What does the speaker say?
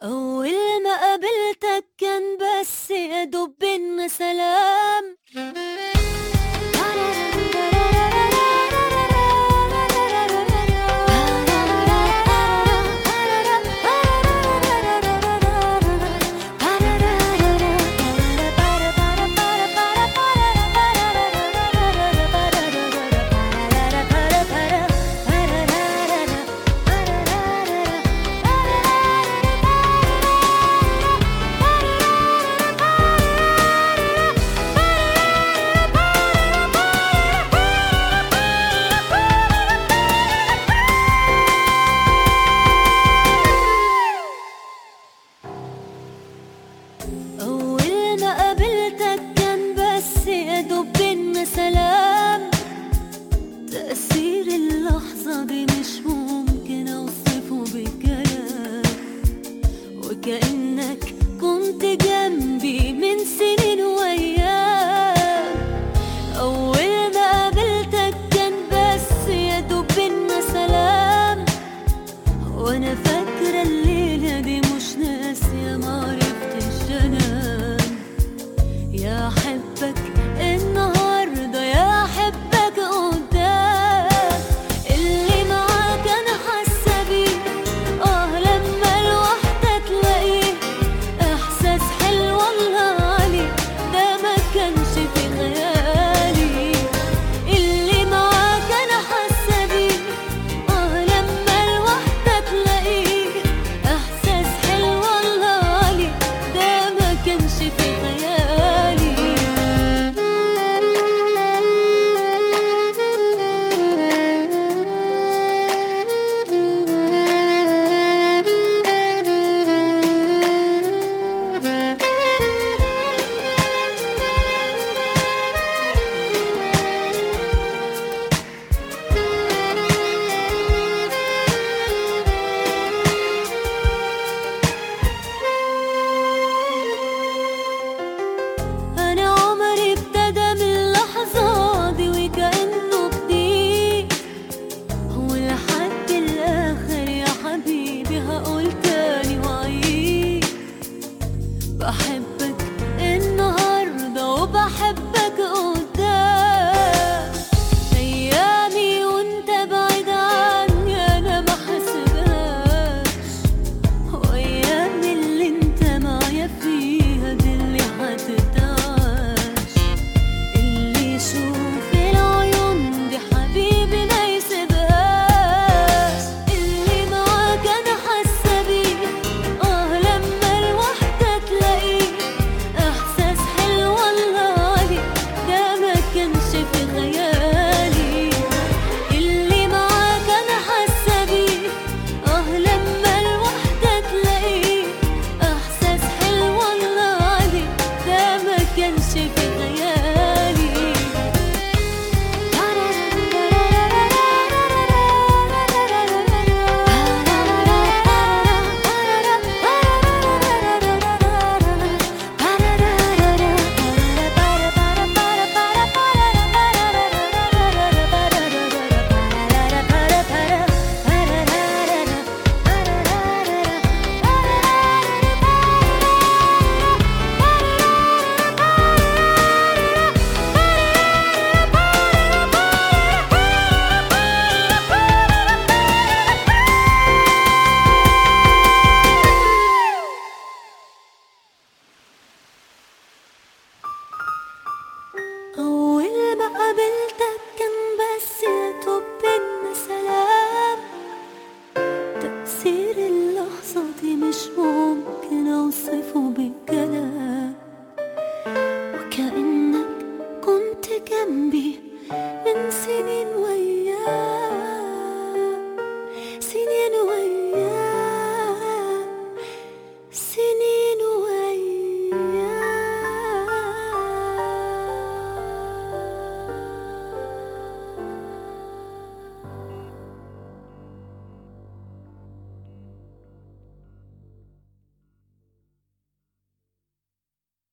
أول ما قابلتك كان بس يا دوب بينا سلام أول ما قابلتك كان بس يا دوب بينا سلام تأثير اللحظة دي مش ممكن أوصفه بكلام وكأنك كنت جنبي من سنين وأيام أول ما قابلتك كان بس يا دوب بينا سلام وانا فاكرة الليلة دي مش ناسية معرفتش انام يا احبك النهاردة يا احبك قدام اللي معاك انا حاسة بيه اه لما الوحدة تلاقيه احساس حلو الله عليه ده ما كانش في خيالي اللي معاك انا حاسة بيه اه لما الوحدة تلاقيه احساس حلو الله عليه ده ما كانش في خيالي أنا عمري ابتدى من اللحظة دي وكأنه جديد ولحد الآخر يا حبيبي هقول تاني وأعيد بحبك النهاردة وبحبك قدام أيامي وأنت بعيد عني أنا ما حاسبهاش وأيام اللي انت معايا فيها دي اللي هتتعاش اللي يشوف العيون دي حبيبي ما يسيبهاش اللي معاك انا حاسه بيه اه لما الوحده تلاقيه احساس حلو الله عليه ده ما كانش في خيالي اللي معاك انا حاسه بيه اه لما الوحده تلاقيه احساس حلو الله عليه ده ما كانش في خيالي أول ما قابلتك كان بس يا دوب بينا سلام تأثير اللحظة دي مش ممكن أوصفه بكلام